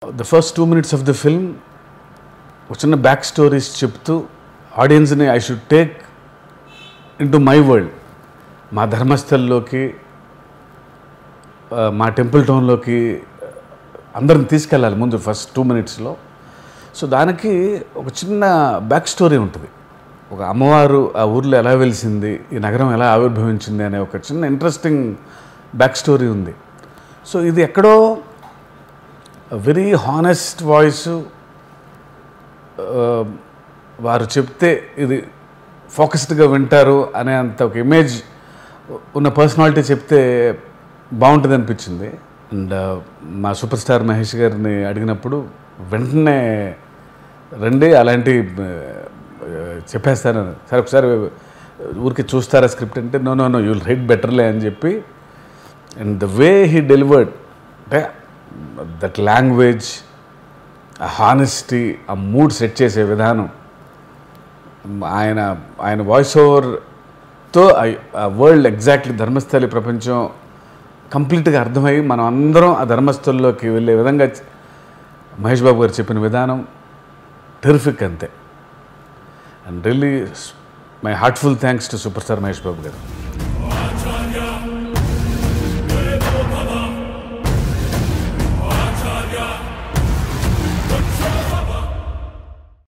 the first two minutes of the film ఒక చిన్న back stories చెప్తూ ఆడియన్స్ని I should take into my world మా ధర్మస్థల్లోకి ఆ, మా టెంపుల్ టౌన్లోకి అందరిని తీసుకెళ్ళాలి ముందు ఫస్ట్ టూ మినిట్స్లో సో దానికి ఒక చిన్న బ్యాక్ స్టోరీ ఉంటుంది ఒక అమ్మవారు ఆ ఊర్లో ఎలా వెలిసింది ఈ నగరం ఎలా ఆవిర్భవించింది అనే ఒక చిన్న ఇంట్రెస్టింగ్ బ్యాక్ స్టోరీ ఉంది సో ఇది ఎక్కడో వెరీ హానెస్ట్ వాయిస్ వారు చెప్తే ఇది ఫోకస్డ్గా వింటారు అనే అంత ఒక ఇమేజ్ ఉన్న పర్సనాలిటీ చెప్తే బాగుంటుంది అనిపించింది అండ్ మా సూపర్ స్టార్ మహేష్ గారిని అడిగినప్పుడు వెంటనే రండి అలాంటి ఆ, చెప్పేస్తాను సరే ఒకసారి ఊరికి చూస్తారా స్క్రిప్ట్ అంటే no no no you'll write బెటర్లే అని చెప్పి and the way he delivered అంటే దట్ లాంగ్వేజ్ ఆ హానెస్టీ ఆ మూడ్ సెట్ చేసే విధానం ఆయన ఆయన వాయిస్ ఓవర్తో ఆ వరల్డ్ ఎగ్జాక్ట్లీ ధర్మస్థలి ప్రపంచం కంప్లీట్గా అర్థమై మనం అందరం ఆ ధర్మస్థలంలోకి వెళ్ళే విధంగా మహేష్ బాబు గారు చెప్పిన విధానం టెరిఫిక్ అంతే and really my heartful thanks to super star Mahesh Babu గారు